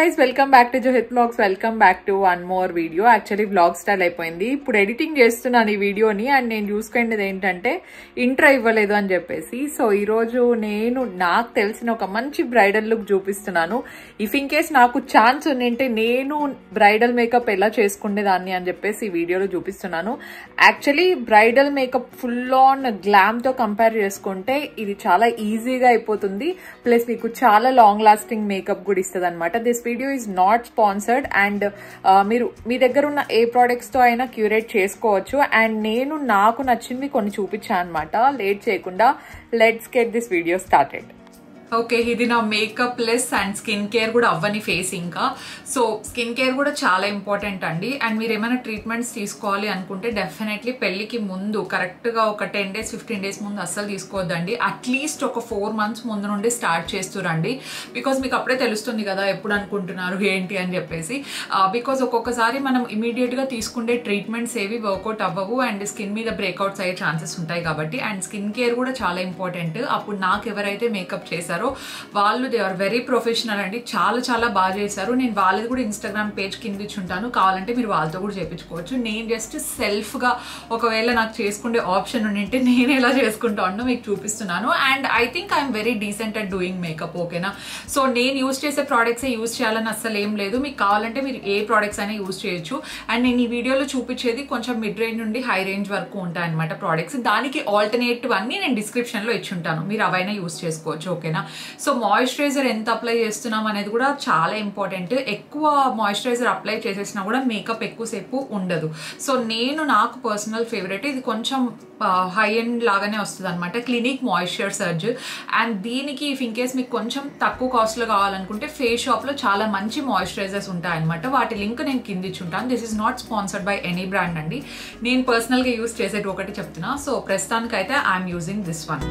guys welcome back to Johith vlogs welcome back to one more video actually vlog start అయిపోయింది ఇప్పుడు editing చేస్తున్నాను ఈ వీడియోని అండ్ నేను చూసుకునేది ఏంటంటే ఇంట్రో ఇవ్వలేదు అని చెప్పేసి సో ఈ రోజు నేను నాకు తెలిసిన ఒక మంచి బ్రైడల్ లుక్ చూపిస్తున్నాను ఇఫ్ ఇన్ కేస్ నాకు ఛాన్స్ ఉండింటే నేను బ్రైడల్ మేకప్ ఎలా చేసుకునేదాన్ని అని చెప్పేసి ఈ వీడియోలో చూపిస్తున్నాను actually bridal makeup full on glam తో కంపేర్ చేసుకుంటే ఇది చాలా ఈజీగా అయిపోతుంది ప్లస్ మీకు చాలా లాంగ్ లాస్టింగ్ మేకప్ కూడా ఇస్తుంది అనమాట this video is not sponsored and మీరు మీ దగ్గర ఉన్న ఏ products తో అయినా క్యూరేట్ చేసుకోవచ్చు అండ్ నేను నాకు నచ్చింది కొన్ని చూపించాను అనమాట లేట్ చేయకుండా let's get this video started okay ఇది నా makeup less and skin care కూడా అవ్వని ఫేస్ ఇంకా సో స్కిన్ కేర్ కూడా చాలా ఇంపార్టెంట్ అండి అండ్ మీరు ఏమైనా ట్రీట్మెంట్స్ తీసుకోవాలి అనుకుంటే డెఫినెట్లీ పెళ్లికి ముందు కరెక్ట్గా ఒక టెన్ డేస్ ఫిఫ్టీన్ డేస్ ముందు అస్సలు తీసుకోవద్దండి అట్లీస్ట్ ఒక ఫోర్ మంత్స్ ముందు నుండి స్టార్ట్ చేస్తురండి బికాస్ మీకు అప్పుడే తెలుస్తుంది కదా ఎప్పుడు అనుకుంటున్నారు ఏంటి అని చెప్పేసి బికాస్ ఒక్కొక్కసారి మనం ఇమీడియట్గా తీసుకుంటే ట్రీట్మెంట్స్ ఏవి వర్కౌట్ అవ్వవు అండ్ స్కిన్ మీద బ్రేక్అవుట్స్ అయ్యే ఛాన్సెస్ ఉంటాయి కాబట్టి అండ్ స్కిన్ కేర్ కూడా చాలా ఇంపార్టెంట్ అప్పుడు నాకు ఎవరైతే మేకప్ చేశారో వాళ్ళు దే ఆర్ వెరీ ప్రొఫెషనల్ అండి చాలా చాలా బాగా చేశారు నేను వాళ్ళది కూడా ఇన్స్టాగ్రామ్ పేజ్ కింద ఇచ్చి ఉంటాను కావాలంటే మీరు వాళ్ళతో కూడా చేయించుకోవచ్చు నేను జస్ట్ సెల్ఫ్గా ఒకవేళ నాకు చేసుకునే ఆప్షన్ ఉండింటే నేను ఎలా చేసుకుంటానో మీకు చూపిస్తున్నాను and I think I'm very decent at doing makeup ఓకేనా సో నేను యూస్ చేసే ప్రోడక్ట్సే యూస్ చేయాలని అస్సలు ఏం లేదు మీకు కావాలంటే మీరు ఏ ప్రోడక్ట్స్ అయినా యూస్ చేయొచ్చు అండ్ నేను ఈ వీడియోలో చూపించేది కొంచెం మిడ్ రేంజ్ నుండి హై రేంజ్ వరకు ఉంటాయి అనమాట ప్రోడక్ట్స్ దానికి ఆల్టర్నేటివ్ అన్ని నేను డిస్క్రిప్షన్లో ఇచ్చి ఉంటాను మీరు అవైనా యూస్ చేసుకోవచ్చు ఓకేనా సో మాయిశ్చరైజర్ ఎంత అప్లై చేస్తున్నాం అనేది కూడా చాలా ఇంపార్టెంట్ ఎక్కువ మాయిశ్చరైజర్ అప్లై చేసేసినా కూడా మేకప్ ఎక్కువసేపు ఉండదు సో నేను నాకు పర్సనల్ ఫేవరెట్ ఇది కొంచెం హై ఎండ్ లాగానే వస్తుంది అనమాట క్లినిక్ మాయిశ్చర్ సర్జ్ అండ్ దీనికి ఇఫ్ ఇన్ కేస్ మీకు కొంచెం తక్కువ కాస్ట్లో కావాలనుకుంటే ఫేస్ షాప్లో చాలా మంచి మాయిశ్చరైజర్స్ ఉంటాయి అనమాట వాటి లింక్ నేను కింద ఇచ్చుంటాను this is not sponsored by any brand అండి నేను పర్సనల్గా యూస్ చేసేది ఒకటి చెప్తున్నా సో ప్రస్తుతానికైతే I'm using this one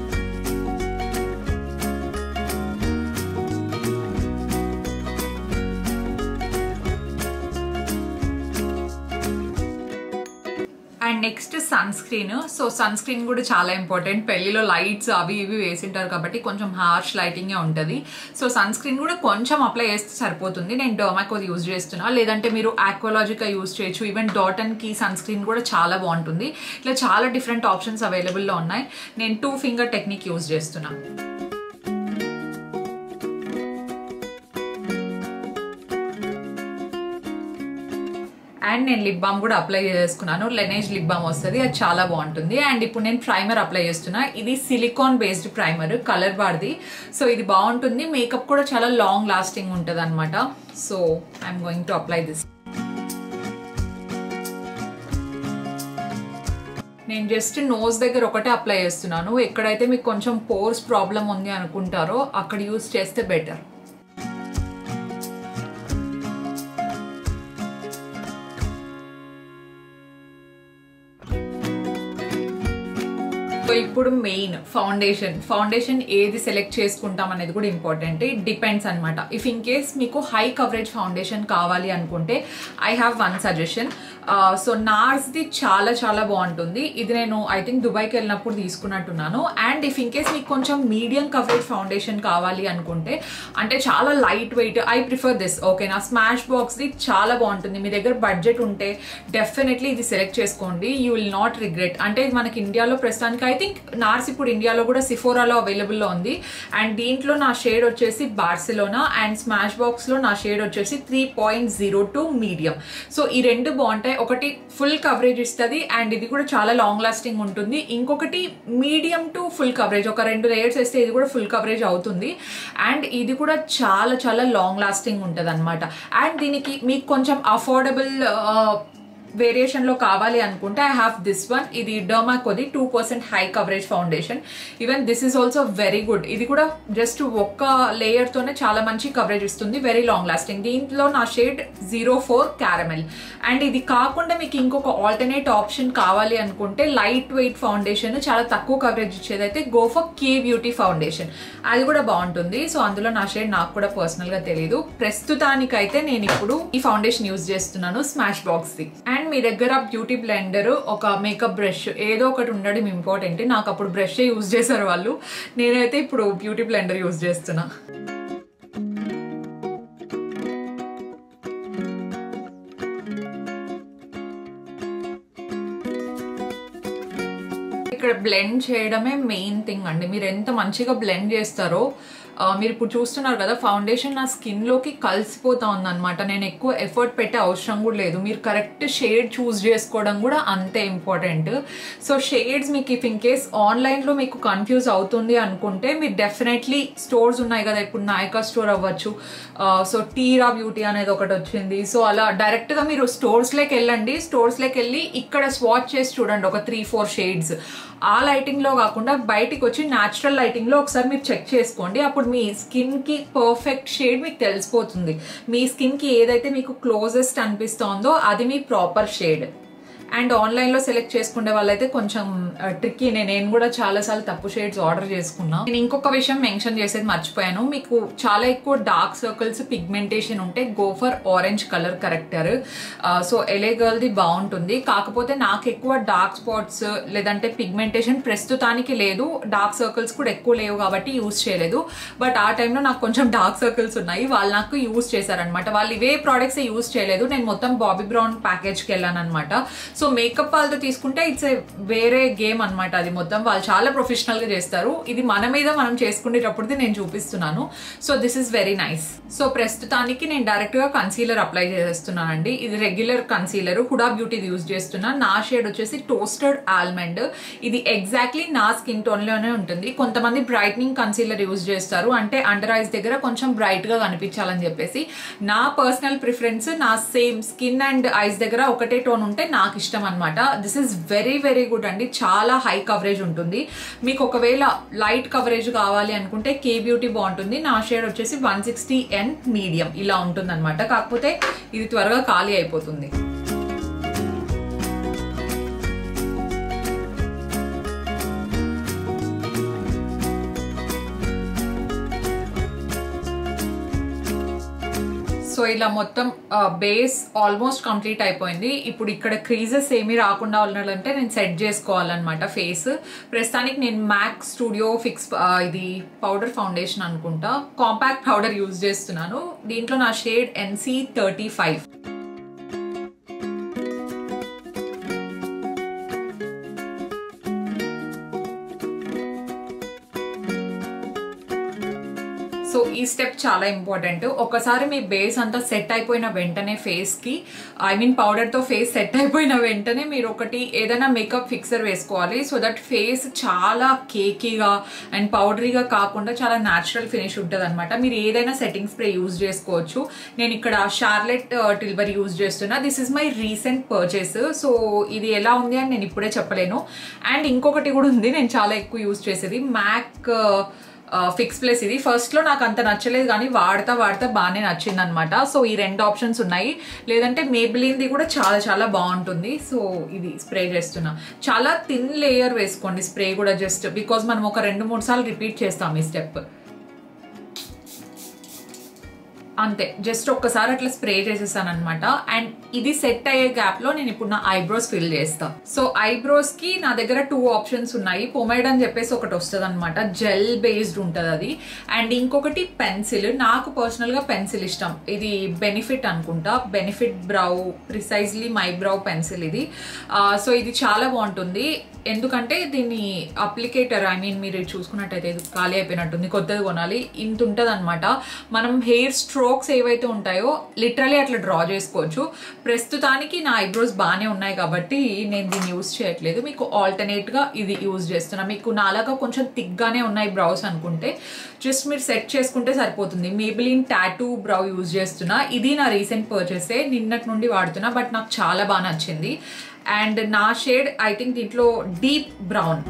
and next sunscreen so sunscreen కూడా చాలా ఇంపార్టెంట్ పెళ్లిలో లైట్స్ అవి ఇవి వేసింటారు కాబట్టి కొంచెం హార్ష్ లైటింగే ఉంటుంది సో సన్ స్క్రీన్ కూడా కొంచెం అప్లై చేస్తే సరిపోతుంది నేను డర్మాకోది యూజ్ చేస్తున్నా లేదంటే మీరు ఆక్వాలజికా యూజ్ చేయొచ్చు ఈవెన్ డాటన్కి సన్ స్క్రీన్ కూడా చాలా బాగుంటుంది ఇట్లా చాలా డిఫరెంట్ ఆప్షన్స్ అవైలబుల్లో ఉన్నాయి నేను టూ ఫింగర్ టెక్నిక్ యూజ్ చేస్తున్నా అండ్ నేను లిప్ బామ్ కూడా అప్లై చేసుకున్నాను లెనేజ్ లిప్ బామ్ వస్తుంది అది చాలా బాగుంటుంది అండ్ ఇప్పుడు నేను ప్రైమర్ అప్లై చేస్తున్నా ఇది సిలికాన్ బేస్డ్ ప్రైమర్ కలర్ బార్ది సో ఇది బాగుంటుంది మేకప్ కూడా చాలా లాంగ్ లాస్టింగ్ ఉంటుంది అనమాట so I'm going to apply this నేను జస్ట్ నోస్ దగ్గర ఒకటే అప్లై చేస్తున్నాను ఎక్కడైతే మీకు కొంచెం పోర్స్ ప్రాబ్లం ఉంది అనుకుంటారో అక్కడ యూస్ చేస్తే బెటర్ సో ఇప్పుడు మెయిన్ ఫౌండేషన్ ఫౌండేషన్ ఏది సెలెక్ట్ చేసుకుంటాం అనేది కూడా ఇంపార్టెంట్ ఇట్ డిపెండ్స్ అనమాట ఇఫ్ ఇన్ కేస్ మీకు హై కవరేజ్ ఫౌండేషన్ కావాలి అనుకుంటే I have one suggestion so నార్స్ది చాలా చాలా బాగుంటుంది ఇది నేను ఐ థింక్ దుబాయ్కి వెళ్ళినప్పుడు తీసుకున్నట్టున్నాను అండ్ ఇఫ్ ఇన్ కేస్ మీకు కొంచెం మీడియం కవరేజ్ ఫౌండేషన్ కావాలి అనుకుంటే అంటే చాలా light weight I prefer this ఓకేనా స్మాష్ బాక్స్ది చాలా బాగుంటుంది మీ దగ్గర బడ్జెట్ ఉంటే డెఫినెట్లీ ఇది సెలెక్ట్ చేసుకోండి యూ విల్ నాట్ రిగ్రెట్ అంటే ఇది మనకి ఇండియాలో ప్రస్తుతానికి ఐ థింక్ నార్స్ ఇప్పుడు ఇండియాలో కూడా సిఫోరాలో అవైలబుల్లో ఉంది అండ్ దీంట్లో నా షేడ్ వచ్చేసి బార్సిలోనా అండ్ స్మాష్ బాక్స్లో నా షేడ్ వచ్చేసి three point zero two medium so ఈ రెండు బాగుంటాయి ఒకటి ఫుల్ కవరేజ్ ఇస్తుంది అండ్ ఇది కూడా చాలా లాంగ్ లాస్టింగ్ ఉంటుంది ఇంకొకటి మీడియం టు ఫుల్ కవరేజ్ ఒక రెండు లేయర్స్ వేస్తే ఇది కూడా ఫుల్ కవరేజ్ అవుతుంది అండ్ ఇది కూడా చాలా చాలా లాంగ్ లాస్టింగ్ ఉంటుంది అనమాట అండ్ దీనికి మీకు కొంచెం అఫోర్డబుల్ వేరియేషన్లో కావాలి అనుకుంటే ఐ హ్యావ్ దిస్ వన్ ఇది డర్మాకోది two percent high coverage foundation even this is also very good ఇది కూడా జస్ట్ ఒక్క లేయర్తోనే చాలా మంచి కవరేజ్ ఇస్తుంది వెరీ లాంగ్ లాస్టింగ్ దీంట్లో నా shade zero four caramel and ఇది కాకుండా మీకు ఇంకొక ఆల్టర్నేట్ ఆప్షన్ కావాలి అనుకుంటే లైట్ వెయిట్ ఫౌండేషన్ చాలా తక్కువ కవరేజ్ ఇచ్చేది అయితే go for K beauty foundation అది కూడా బాగుంటుంది సో అందులో నా షేడ్ నాకు కూడా పర్సనల్గా తెలియదు ప్రస్తుతానికైతే నేను ఇప్పుడు ఈ ఫౌండేషన్ యూజ్ చేస్తున్నాను స్మాష్ బాక్స్ది అండ్ అండ్ మీ దగ్గర బ్యూటీ బ్లెండర్ ఒక మేకప్ బ్రష్ ఏదో ఒకటి ఉండడం ఇంపార్టెంట్ నాకు అప్పుడు బ్రష్ యూజ్ చేశారు వాళ్ళు నేనైతే ఇప్పుడు బ్యూటీ బ్లెండర్ యూజ్ చేస్తున్నా ఇక్కడ బ్లెండ్ చేయడమే మెయిన్ థింగ్ అండి మీరు ఎంత మంచిగా బ్లెండ్ చేస్తారో ఆ, మీరు ఇప్పుడు చూస్తున్నారు కదా ఫౌండేషన్ నా స్కిన్ లోకి కలిసిపోతా ఉందన్నమాట నేను ఎక్కువ ఎఫర్ట్ పెట్టే అవసరం కూడా లేదు మీరు కరెక్ట్ షేడ్ చూస్ చేసుకోవడం కూడా అంతే ఇంపార్టెంట్ సో షేడ్స్ మీకు ఇఫ్ ఇన్ కేస్ ఆన్లైన్లో మీకు కన్ఫ్యూజ్ అవుతుంది అనుకుంటే మీరు డెఫినెట్లీ స్టోర్స్ ఉన్నాయి కదా ఇప్పుడు నాయకా స్టోర్ అవ్వచ్చు సో టీరా బ్యూటీ అనేది ఒకటి వచ్చింది సో అలా డైరెక్ట్గా మీరు స్టోర్స్లోకి వెళ్ళండి స్టోర్స్లోకి వెళ్ళి ఇక్కడ స్వాచ్ చేసి చూడండి ఒక త్రీ ఫోర్ షేడ్స్ ఆ లైటింగ్ లో కాకుండా బయటికి వచ్చి న్యాచురల్ లైటింగ్ లో ఒకసారి మీరు చెక్ చేసుకోండి అప్పుడు మీ స్కిన్ కి పర్ఫెక్ట్ షేడ్ మీకు తెలిసిపోతుంది మీ స్కిన్ కి ఏదైతే మీకు క్లోజెస్ట్ అనిపిస్తోందో అది మీ ప్రాపర్ షేడ్ అండ్ ఆన్లైన్ లో సెలెక్ట్ చేసుకునే వాళ్ళైతే కొంచెం ట్రిక్కీ నేను కూడా చాలా సార్లు తప్పు షేడ్స్ ఆర్డర్ చేసుకున్నా నేను ఇంకొక విషయం మెన్షన్ చేసేది మర్చిపోయాను మీకు చాలా ఎక్కువ డార్క్ సర్కిల్స్ పిగ్మెంటేషన్ ఉంటే go for orange colour corrector so ఎలే గర్ల్ది బాగుంటుంది కాకపోతే నాకు ఎక్కువ డార్క్ స్పాట్స్ లేదంటే పిగ్మెంటేషన్ ప్రస్తుతానికి లేదు డార్క్ సర్కిల్స్ కూడా ఎక్కువ లేవు కాబట్టి యూస్ చేయలేదు బట్ ఆ టైంలో నాకు కొంచెం డార్క్ సర్కిల్స్ ఉన్నాయి వాళ్ళు నాకు యూస్ చేశారనమాట వాళ్ళు ఇవే ప్రోడక్ట్స్ యూస్ చేయలేదు నేను మొత్తం బాబీ బ్రౌన్ ప్యాకేజ్కి వెళ్ళాను అనమాట సో మేకప్ వాళ్ళతో తీసుకుంటే ఇట్స్ ఏ వేరే గేమ్ అనమాట అది మొత్తం వాళ్ళు చాలా ప్రొఫెషనల్ గా చేస్తారు ఇది మన మీద మనం చేసుకునేటప్పుడు నేను చూపిస్తున్నాను so this is very nice so ప్రస్తుతానికి నేను డైరెక్ట్ గా కన్సీలర్ అప్లై చేస్తున్నానండి ఇది రెగ్యులర్ కన్సీలర్ హుడా బ్యూటీది యూజ్ చేస్తున్నా నా షేడ్ వచ్చేసి టోస్టెడ్ ఆల్మండ్ ఇది ఎగ్జాక్ట్లీ నా స్కిన్ టోన్ లోనే ఉంటుంది కొంతమంది బ్రైట్నింగ్ కన్సీలర్ యూజ్ చేస్తారు అంటే అండర్ ఐస్ దగ్గర కొంచెం బ్రైట్ గా కనిపించాలని చెప్పేసి నా పర్సనల్ ప్రిఫరెన్స్ నా సేమ్ స్కిన్ అండ్ ఐస్ దగ్గర ఒకటే టోన్ ఉంటే నాకు ఇష్టం అనమాట this is very very good అండి చాలా హై కవరేజ్ ఉంటుంది మీకు ఒకవేళ లైట్ కవరేజ్ కావాలి అనుకుంటే కే బ్యూటీ బాగుంటుంది నా షేడ్ వచ్చేసి వన్ సిక్స్టీ ఎన్ మీడియం ఇలా ఉంటుంది అనమాట కాకపోతే ఇది త్వరగా ఖాళీ అయిపోతుంది సో ఇలా మొత్తం బేస్ ఆల్మోస్ట్ కంప్లీట్ అయిపోయింది ఇప్పుడు ఇక్కడ క్రీజెస్ ఏమీ రాకుండా ఉండాలంటే నేను సెట్ చేసుకోవాలన్నమాట ఫేస్ ప్రస్తుతానికి నేను మ్యాక్ స్టూడియో ఫిక్స్ ఇది పౌడర్ ఫౌండేషన్ అనుకుంటా కాంపాక్ట్ పౌడర్ యూజ్ చేస్తున్నాను దీంట్లో నా shade NC thirty five so ఈ స్టెప్ చాలా ఇంపార్టెంట్ ఒకసారి మీ బేస్ అంతా సెట్ అయిపోయిన వెంటనే ఫేస్ కి ఐ మీన్ పౌడర్ తో ఫేస్ సెట్ అయిపోయిన వెంటనే మీరు ఒకటి ఏదైనా మేకప్ ఫిక్సర్ వేసుకోవాలి సో దట్ ఫేస్ చాలా కేకీగా అండ్ పౌడరీగా కాకుండా చాలా న్యాచురల్ ఫినిష్ ఉంటుంది అనమాట మీరు ఏదైనా సెట్టింగ్ స్ప్రే యూజ్ చేసుకోవచ్చు నేను ఇక్కడ షార్లెట్ టిల్బర్ యూజ్ చేస్తున్నా this is my recent purchase so ఇది ఎలా ఉంది అని నేను ఇప్పుడే చెప్పలేను అండ్ ఇంకొకటి కూడా ఉంది నేను చాలా ఎక్కువ యూజ్ చేసేది మ్యాక్ ఫిక్స్ ప్లేస్ ఇది ఫస్ట్ లో నాకు అంత నచ్చలేదు కానీ వాడతా వాడతా బాగానే నచ్చింది అనమాట సో ఈ రెండు ఆప్షన్స్ ఉన్నాయి లేదంటే మేబిలిన్ది కూడా చాలా చాలా బాగుంటుంది సో ఇది స్ప్రే చేస్తున్నా చాలా థిన్ లేయర్ వేసుకోండి స్ప్రే కూడా జస్ట్ బికాజ్ మనం ఒక రెండు మూడు సార్లు రిపీట్ చేస్తాం ఈ స్టెప్ అంతే జస్ట్ ఒక్కసారి అట్లా స్ప్రే చేసేసాను అనమాట అండ్ ఇది సెట్ అయ్యే గ్యాప్ లో నేను ఇప్పుడు నా ఐబ్రోస్ ఫిల్ చేస్తా సో ఐబ్రోస్ కి నా దగ్గర టూ ఆప్షన్స్ ఉన్నాయి పొమైడ్ అని చెప్పేసి ఒకటి వస్తుంది అనమాట జెల్ బేస్డ్ ఉంటుంది అది అండ్ ఇంకొకటి పెన్సిల్ నాకు పర్సనల్ గా పెన్సిల్ ఇష్టం ఇది బెనిఫిట్ అనుకుంటా Benefit brow precisely my brow pencil ఇది సో ఇది చాలా బాగుంటుంది ఎందుకంటే దీన్ని అప్లికేటర్ ఐ మీన్ మీరు చూసుకున్నట్టయితే ఇది ఖాళీ అయిపోయినట్టుంది కొత్తది కొనాలి ఇంత ఉంటుంది అనమాట మనం హెయిర్ స్ట్రోక్స్ ఏవైతే ఉంటాయో లిటరలీ అట్లా డ్రా చేసుకోవచ్చు ప్రస్తుతానికి నా ఐబ్రోస్ బాగానే ఉన్నాయి కాబట్టి నేను దీన్ని యూజ్ చేయట్లేదు మీకు ఆల్టర్నేట్గా ఇది యూజ్ చేస్తున్నా మీకు నాలాగా కొంచెం థిక్గానే ఉన్నాయి బ్రౌస్ అనుకుంటే జస్ట్ మీరు సెట్ చేసుకుంటే సరిపోతుంది మేబిలిన్ టాటూ బ్రౌ యూజ్ చేస్తున్నా ఇది నా రీసెంట్ పర్చేసే నిన్నటి నుండి వాడుతున్నా బట్ నాకు చాలా బాగా నచ్చింది అండ్ నా షేడ్ ఐ థింక్ దీంట్లో డీప్ బ్రౌన్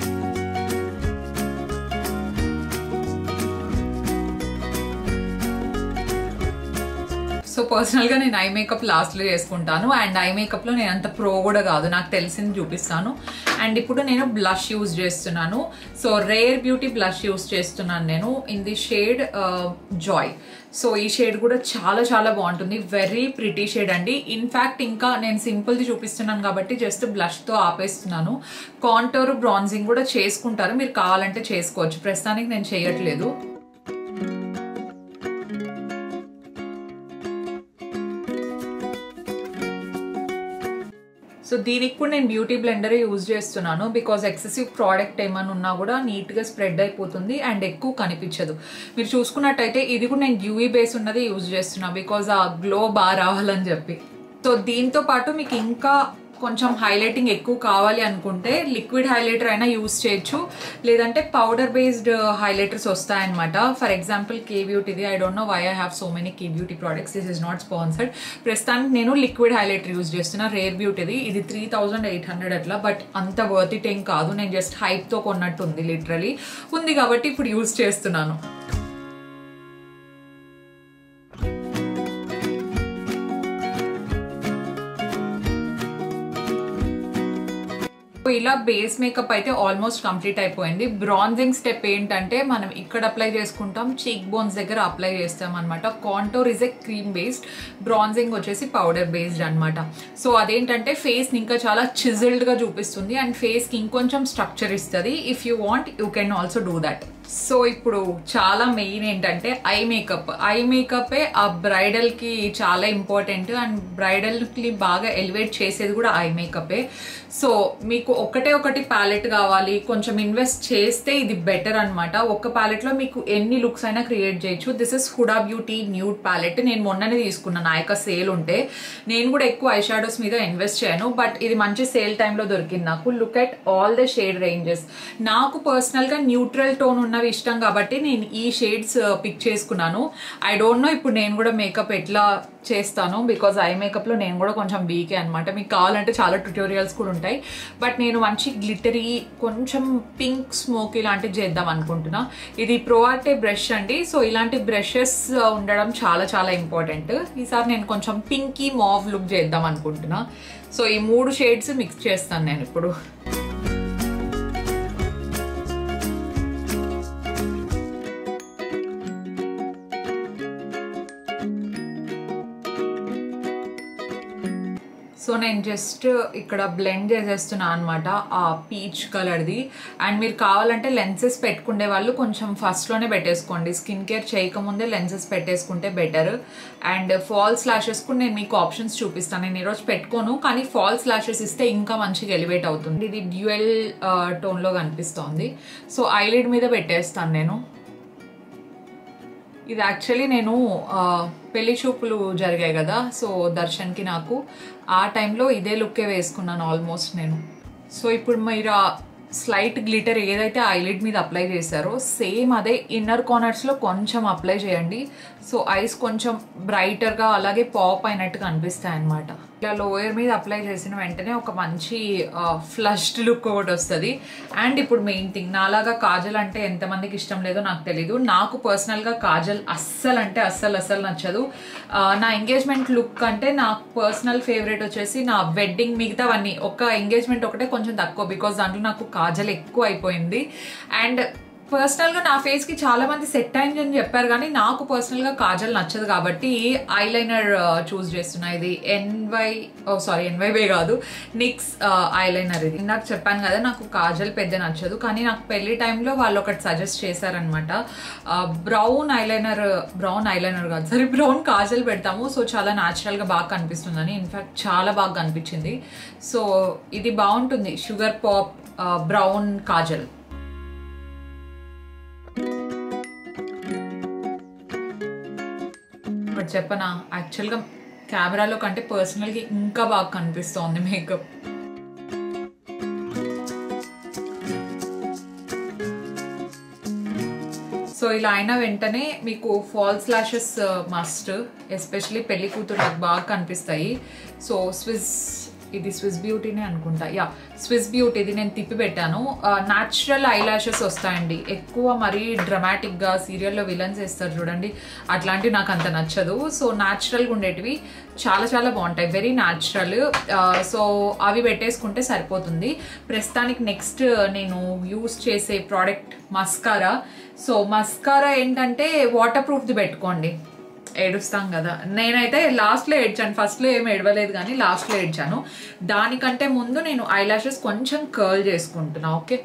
సో పర్సనల్గా నేను ఐ మేకప్ లాస్ట్లో చేసుకుంటాను అండ్ ఐ మేకప్లో నేను అంత ప్రో కూడా కాదు నాకు తెలిసింది చూపిస్తాను అండ్ ఇప్పుడు నేను బ్లష్ యూజ్ చేస్తున్నాను so Rare Beauty blush use చేస్తున్నాను నేను in the shade Joy so ఈ షేడ్ కూడా చాలా చాలా బాగుంటుంది వెరీ ప్రిటీ షేడ్ అండి ఇన్ఫ్యాక్ట్ ఇంకా నేను సింపుల్ది చూపిస్తున్నాను కాబట్టి జస్ట్ బ్లష్తో ఆపేస్తున్నాను కాంటోర్ బ్రాన్జింగ్ కూడా చేసుకుంటారు మీరు కావాలంటే చేసుకోవచ్చు ప్రస్తుతానికి నేను చేయట్లేదు సో దీనికి కూడా నేను బ్యూటీ బ్లెండర్ యూజ్ చేస్తున్నాను బికాజ్ ఎక్సెసివ్ ప్రోడక్ట్ ఏమైనా ఉన్నా కూడా నీట్గా స్ప్రెడ్ అయిపోతుంది అండ్ ఎక్కువ కనిపించదు మీరు చూసుకున్నట్టయితే ఇది కూడా నేను డ్యూఈ బేస్ ఉన్నది యూజ్ చేస్తున్నా బికాజ్ ఆ గ్లో బాగా రావాలని చెప్పి సో దీంతో పాటు మీకు ఇంకా కొంచెం హైలైటింగ్ ఎక్కువ కావాలి అనుకుంటే లిక్విడ్ హైలైటర్ అయినా యూస్ చేయొచ్చు లేదంటే పౌడర్ బేస్డ్ హైలైటర్స్ వస్తాయన్నమాట ఫర్ ఎగ్జాంపుల్ కే బ్యూటీది I don't know why I have so many K beauty products this is not sponsored ప్రస్తుతానికి నేను లిక్విడ్ హైలైటర్ యూస్ చేస్తున్నా రేర్ బ్యూటీది ఇది త్రీ థౌజండ్ ఎయిట్ హండ్రెడ్ అట్లా బట్ అంత వర్త్ ఇట్ ఏం కాదు నేను జస్ట్ హైప్తో కొన్నట్టు ఉంది లిటరలీ ఉంది కాబట్టి ఇప్పుడు యూస్ చేస్తున్నాను ఇలా బేస్ మేకప్ అయితే ఆల్మోస్ట్ కంప్లీట్ అయిపోయింది బ్రాంజింగ్ స్టెప్ ఏంటంటే మనం ఇక్కడ అప్లై చేసుకుంటాం చీక్ బోన్స్ దగ్గర అప్లై చేస్తాం అనమాట contour is a cream based bronzing వచ్చేసి పౌడర్ బేస్డ్ అనమాట సో అదేంటంటే ఫేస్ ఇంకా చాలా చిజిల్డ్ గా చూపిస్తుంది అండ్ ఫేస్ కి ఇంకొంచెం స్ట్రక్చర్ ఇస్తుంది if you want you can also do that so ఇప్పుడు చాలా మెయిన్ ఏంటంటే ఐ మేకప్ ఐ మేకప్ ఆ బ్రైడల్ కి చాలా ఇంపార్టెంట్ అండ్ బ్రైడల్ కి బాగా ఎలివేట్ చేసేది కూడా ఐ మేకపే సో మీకు ఒకటే ఒకటి ప్యాలెట్ కావాలి కొంచెం ఇన్వెస్ట్ చేస్తే ఇది బెటర్ అనమాట ఒక ప్యాలెట్ లో మీకు ఎన్ని లుక్స్ అయినా క్రియేట్ చేయొచ్చు this is Huda Beauty nude palette నేను మొన్ననే తీసుకున్నాను నా యొక్క సేల్ ఉంటే నేను కూడా ఎక్కువ ఐ షాడోస్ మీద ఇన్వెస్ట్ చేయను బట్ ఇది మంచి సేల్ టైంలో దొరికింది నాకు look at all the shade ranges నాకు పర్సనల్ గా న్యూట్రల్ టోన్ ఉన్నవి ఇష్టం కాబట్టి నేను ఈ షేడ్స్ పిక్ చేసుకున్నాను ఐ డోంట్ నో ఇప్పుడు నేను కూడా మేకప్ ఎట్లా చేస్తాను బికాజ్ ఐ మేకప్ లో నేను కూడా కొంచెం వీకే అనమాట మీకు కావాలంటే చాలా ట్యూటోరియల్స్ కూడా ఉంటాయి బట్ నేను మంచి గ్లిటరీ కొంచెం పింక్ స్మోక్ ఇలాంటివి చేద్దాం అనుకుంటున్నా ఇది ప్రోఆర్టే బ్రష్ అండి సో ఇలాంటి బ్రషెస్ ఉండడం చాలా చాలా ఇంపార్టెంట్ ఈసారి నేను కొంచెం పింకీ మావ్ లుక్ చేద్దాం అనుకుంటున్నా సో ఈ మూడు షేడ్స్ మిక్స్ చేస్తాను నేను ఇప్పుడు సో నేను జస్ట్ ఇక్కడ బ్లెండ్ చేసేస్తున్నా అనమాట ఆ పీచ్ కలర్ది అండ్ మీరు కావాలంటే లెన్సెస్ పెట్టుకునే వాళ్ళు కొంచెం ఫస్ట్లోనే పెట్టేసుకోండి స్కిన్ కేర్ చేయకముందే లెన్సెస్ పెట్టేసుకుంటే బెటర్ అండ్ ఫాల్స్ ల్యాషెస్ కూడా నేను మీకు ఆప్షన్స్ చూపిస్తాను నేను ఈరోజు పెట్టుకోను కానీ ఫాల్స్ ల్యాషెస్ ఇస్తే ఇంకా మంచిగా ఎలివేట్ అవుతుంది ఇది డ్యూయల్ టోన్లో కనిపిస్తోంది సో ఐలిడ్ మీద పెట్టేస్తాను నేను ఇది యాక్చువల్లీ నేను పెళ్లి చూపులు జరిగాయి కదా సో దర్శన్కి నాకు ఆ టైంలో ఇదే లుక్కే వేసుకున్నాను ఆల్మోస్ట్ నేను సో ఇప్పుడు మీరు స్లైట్ గ్లిటర్ ఏదైతే ఐలిడ్ మీద అప్లై చేశారో సేమ్ అదే ఇన్నర్ కార్నర్స్లో కొంచెం అప్లై చేయండి సో ఐస్ కొంచెం బ్రైటర్గా అలాగే పాప్ అయినట్టుగా అనిపిస్తాయి అనమాట ఇలా లోయర్ మీద అప్లై చేసిన వెంటనే ఒక మంచి ఫ్లష్డ్ లుక్ ఒకటి వస్తుంది అండ్ ఇప్పుడు మెయిన్ థింగ్ నాలాగా కాజల్ అంటే ఎంతమందికి ఇష్టం లేదో నాకు తెలీదు నాకు పర్సనల్గా కాజల్ అస్సలు అంటే అస్సలు అస్సలు నచ్చదు నా ఎంగేజ్మెంట్ లుక్ అంటే నాకు పర్సనల్ ఫేవరెట్ వచ్చేసి నా వెడ్డింగ్ మిగతావన్నీ ఒక ఎంగేజ్మెంట్ ఒకటే కొంచెం తక్కువ బికాస్ దాంట్లో నాకు కాజల్ ఎక్కువ అయిపోయింది అండ్ పర్సనల్గా నా ఫేస్కి చాలా మంది సెట్ అయింది అని చెప్పారు కానీ నాకు పర్సనల్గా కాజల్ నచ్చదు కాబట్టి ఐలైనర్ చూస్ చేస్తున్నా ఇది ఎన్వై ఓ సారీ ఎన్వైవే కాదు నిక్స్ ఐలైనర్ ఇది నాకు చెప్పాను కదా నాకు కాజల్ పెద్ద నచ్చదు కానీ నాకు పెళ్లి టైంలో వాళ్ళు ఒకటి సజెస్ట్ చేశారనమాట బ్రౌన్ ఐలైనర్ బ్రౌన్ ఐలైనర్ కాదు సరే బ్రౌన్ కాజల్ పెడతాము సో చాలా న్యాచురల్గా బాగా కనిపిస్తుందని ఇన్ఫాక్ట్ చాలా బాగా కనిపించింది సో ఇది బాగుంటుంది Sugar Pop brown kajal but చెప్పనా యాక్చువల్గా కెమెరాలో కంటే పర్సనల్గా ఇంకా బాగా కనిపిస్తోంది మేకప్ సో ఇలా అయిన వెంటనే మీకు ఫాల్స్ ల్యాషెస్ మస్ట్ ఎస్పెషలీ పెళ్లి కూతురులకు బాగా కనిపిస్తాయి సో స్విస్ ఇది స్విస్ బ్యూటీనే అనుకుంటా యా స్విస్ బ్యూటీ ఇది నేను తిప్పి పెట్టాను న్యాచురల్ ఐ లాషెస్ వస్తాయండి ఎక్కువ మరీ డ్రమాటిక్గా సీరియల్లో విలన్స్ వేస్తారు చూడండి అట్లాంటివి నాకు అంత నచ్చదు సో న్యాచురల్గా ఉండేటివి చాలా చాలా బాగుంటాయి వెరీ న్యాచురల్ సో అవి పెట్టేసుకుంటే సరిపోతుంది ప్రస్తుతానికి నెక్స్ట్ నేను యూస్ చేసే ప్రోడక్ట్ మస్కారా సో మస్కారా ఏంటంటే వాటర్ ప్రూఫ్ది పెట్టుకోండి ఏడుస్తాం కదా నేనైతే లాస్ట్లో ఏడ్చాను ఫస్ట్లో ఏం ఏడవలేదు కానీ లాస్ట్లో ఏడ్చాను దానికంటే ముందు నేను ఐ లాషెస్ కొంచెం కర్ల్ చేసుకుంటున్నా okay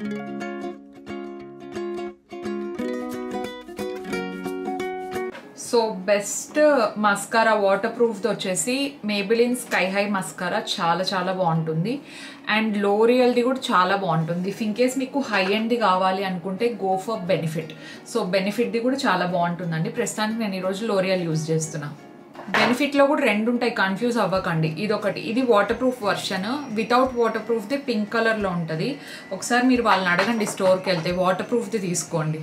so so best mascara వాటర్ ప్రూఫ్ది వచ్చేసి మేబిలిన్ స్కై హై మస్కారా చాలా చాలా బాగుంటుంది అండ్ లోరియల్ది కూడా చాలా బాగుంటుంది ఇఫ్ ఇన్ కేస్ మీకు హై ఎండ్ది కావాలి అనుకుంటే గో ఫర్ బెనిఫిట్ సో బెనిఫిట్ది కూడా చాలా బాగుంటుందండి ప్రస్తుతానికి నేను ఈరోజు లోరియల్ యూజ్ చేస్తున్నా బెనిఫిట్లో కూడా రెండు ఉంటాయి కన్ఫ్యూజ్ అవ్వకండి ఇది ఒకటి ఇది వాటర్ ప్రూఫ్ వర్షన్ వితౌట్ వాటర్ ప్రూఫ్ది పింక్ కలర్లో ఉంటుంది ఒకసారి మీరు వాళ్ళని అడగండి స్టోర్కి వెళ్తే వాటర్ ప్రూఫ్ది తీసుకోండి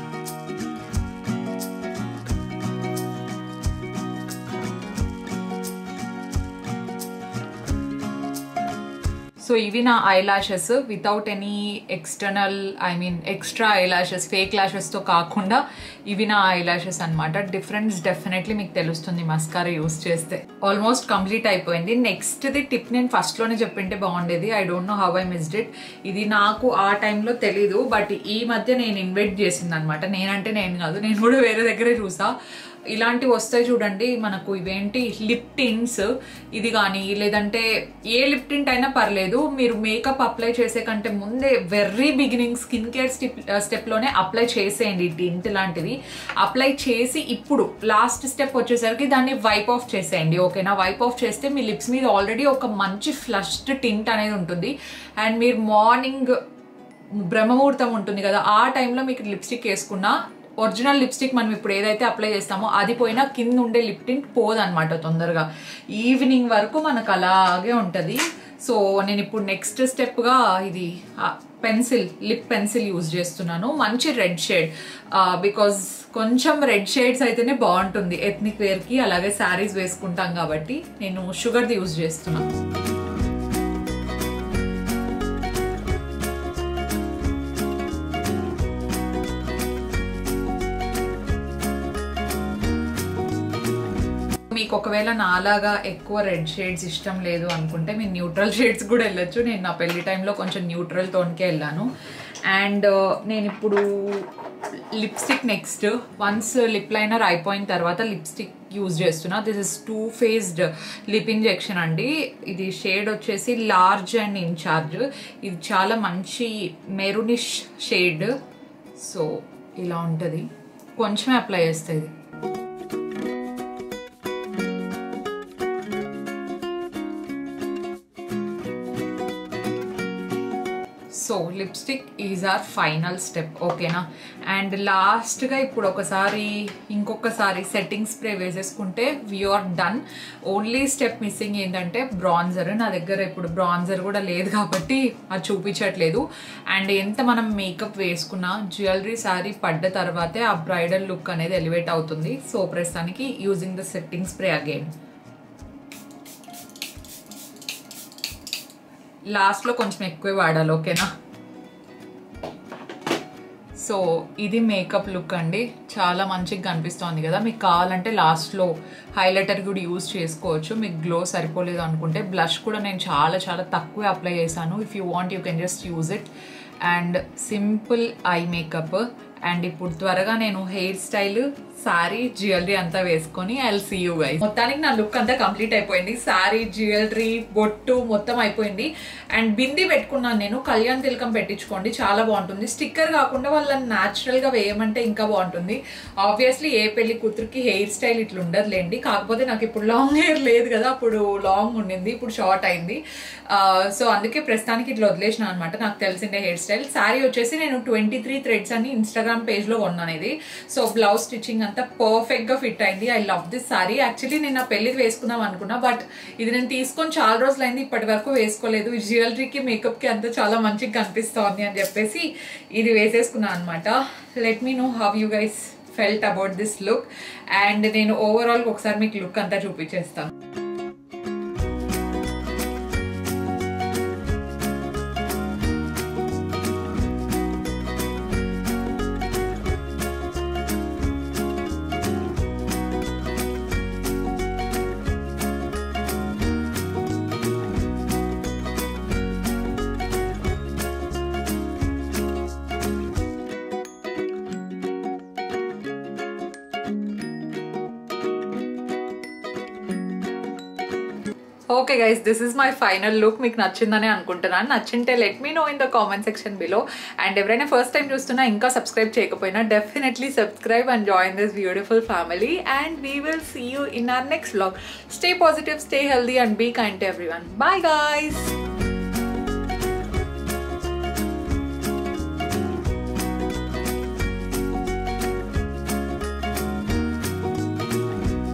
సో ఇవి నా eye lashes without any external I mean extra eye lashes fake లాషెస్తో కాకుండా ఇవి నా ఐ లాషెస్ అనమాట డిఫరెన్స్ డెఫినెట్లీ మీకు తెలుస్తుంది మస్కారా యూస్ చేస్తే ఆల్మోస్ట్ కంప్లీట్ అయిపోయింది నెక్స్ట్ది టిప్ నేను ఫస్ట్లోనే చెప్పింటే బాగుండేది I don't know how I missed it ఇది నాకు ఆ టైంలో తెలీదు బట్ ఈ మధ్య నేను ఇన్వైట్ చేసింది అనమాట నేనంటే నేను కాదు నేను కూడా వేరే దగ్గరే చూసా ఇలాంటివి వస్తాయి చూడండి మనకు ఇవేంటి లిప్ టిన్స్ ఇది కానీ లేదంటే ఏ లిప్ టింట్ అయినా పర్లేదు మీరు మేకప్ అప్లై చేసే కంటే ముందే very beginning skin care step స్టెప్లోనే అప్లై చేసేయండి ఈ టింట్ లాంటిది అప్లై చేసి ఇప్పుడు లాస్ట్ స్టెప్ వచ్చేసరికి దాన్ని వైప్ ఆఫ్ చేసేయండి ఓకేనా వైప్ ఆఫ్ చేస్తే మీ లిప్స్ మీద ఆల్రెడీ ఒక మంచి ఫ్లష్డ్ టింట్ అనేది ఉంటుంది అండ్ మీరు మార్నింగ్ బ్రహ్మముహూర్తం ఉంటుంది కదా ఆ టైంలో మీకు లిప్స్టిక్ వేసుకున్నా ఒరిజినల్ లిప్స్టిక్ మనం ఇప్పుడు ఏదైతే అప్లై చేస్తామో అది పోయినా కింద ఉండే లిప్ టింట్ పోదనమాట తొందరగా ఈవినింగ్ వరకు మనకు అలాగే ఉంటుంది సో నేను ఇప్పుడు నెక్స్ట్ స్టెప్గా ఇది పెన్సిల్ లిప్ పెన్సిల్ యూజ్ చేస్తున్నాను మంచి రెడ్ షేడ్ బికాజ్ కొంచెం రెడ్ షేడ్స్ అయితేనే బాగుంటుంది ఎథ్నిక్ వేర్కి అలాగే శారీస్ వేసుకుంటాం కాబట్టి నేను షుగర్ది యూజ్ చేస్తున్నాను మీకు ఒకవేళ నాలాగా ఎక్కువ రెడ్ షేడ్స్ ఇష్టం లేదు అనుకుంటే మీరు న్యూట్రల్ షేడ్స్ కూడా వెళ్ళొచ్చు నేను నా పెళ్లి టైంలో కొంచెం న్యూట్రల్ టోన్కే వెళ్ళాను అండ్ నేను ఇప్పుడు lipstick next once lip liner అయిపోయిన తర్వాత లిప్స్టిక్ యూజ్ చేస్తున్నా this is Too Faced Lip Injection అండి ఇది షేడ్ వచ్చేసి లార్జ్ అండ్ ఇన్ఛార్జ్ ఇది చాలా మంచి మెరూనిష్ షేడ్ సో ఇలా ఉంటుంది కొంచెమే అప్లై చేస్తుంది so lipstick is our final step ఓకేనా అండ్ లాస్ట్గా ఇప్పుడు ఒకసారి ఇంకొకసారి సెట్టింగ్ స్ప్రే వేసేసుకుంటే we're done only step missing ఏంటంటే బ్రాన్జర్ నా దగ్గర ఇప్పుడు బ్రాన్జర్ కూడా లేదు కాబట్టి అది చూపించట్లేదు అండ్ ఎంత మనం మేకప్ వేసుకున్నా జ్యువెలరీ శారీ పడ్డ తర్వాతే ఆ బ్రైడల్ లుక్ అనేది ఎలివేట్ అవుతుంది సో ప్రస్తుతానికి using the setting spray again లాస్ట్లో కొంచెం ఎక్కువే వాడాలి ఓకేనా సో ఇది మేకప్ లుక్ అండి చాలా మంచిగా కనిపిస్తోంది కదా మీకు కావాలంటే లాస్ట్లో హైలైటర్ కూడా యూజ్ చేసుకోవచ్చు మీకు గ్లో సరిపోలేదు అనుకుంటే బ్లష్ కూడా నేను చాలా చాలా తక్కువే అప్లై చేశాను if you want you can just use it and simple eye makeup and ఇప్పుడు త్వరగా నేను హెయిర్ స్టైల్ సారీ జ్యువెలరీ అంతా వేసుకొని ఐ సీ యూ గైస్ మొత్తానికి నా లుక్ అంతా కంప్లీట్ అయిపోయింది సారీ జ్యువెలరీ బొట్టు మొత్తం అయిపోయింది అండ్ బింది పెట్టుకున్నాను నేను కళ్యాణ్ తిలకం పెట్టించుకోండి చాలా బాగుంటుంది స్టిక్కర్ కాకుండా వాళ్ళని న్యాచురల్ గా వేయమంటే ఇంకా బాగుంటుంది ఆబ్వియస్లీ ఏ పెళ్లి కూతురికి హెయిర్ స్టైల్ ఇట్లా ఉండదులేండి కాకపోతే నాకు ఇప్పుడు లాంగ్ హెయిర్ లేదు కదా అప్పుడు లాంగ్ ఉండింది ఇప్పుడు షార్ట్ అయింది సో అందుకే ప్రస్తుతానికి ఇట్లా వదిలేసిన అనమాట నాకు తెలిసిందే హెయిర్ స్టైల్ శారీ వచ్చేసి నేను ట్వంటీ త్రీ థ్రెడ్స్ అని ఇన్స్టాగ్రామ్ పేజ్ లో కొన్నాను ఇది సో బ్లౌజ్ స్టిచ్చింగ్ అంతా పర్ఫెక్ట్ గా ఫిట్ అయింది I love this sari actually నేను నా పెళ్లికి వేసుకుందాం అనుకున్నా బట్ ఇది నేను తీసుకొని చాలా రోజులు అయింది ఇప్పటి వరకు వేసుకోలేదు జ్యువెలరీకి మేకప్ కి అంతా చాలా మంచిగా కనిపిస్తోంది అని చెప్పేసి ఇది వేసేసుకున్నాను అనమాట let me know how you guys felt about this look and నేను ఓవరాల్ ఒకసారి మీకు లుక్ అంతా చూపించేస్తాను okay guys this is my final look మీకు నచ్చిందని అనుకుంటున్నాను నచ్చింటే let me know in the comment section below and ఎవరైనా ఫస్ట్ టైం చూస్తున్నా ఇంకా సబ్స్క్రైబ్ చేయకపోయినా definitely subscribe and join this beautiful family and we will see you in our next vlog stay positive stay healthy and be kind to everyone bye guys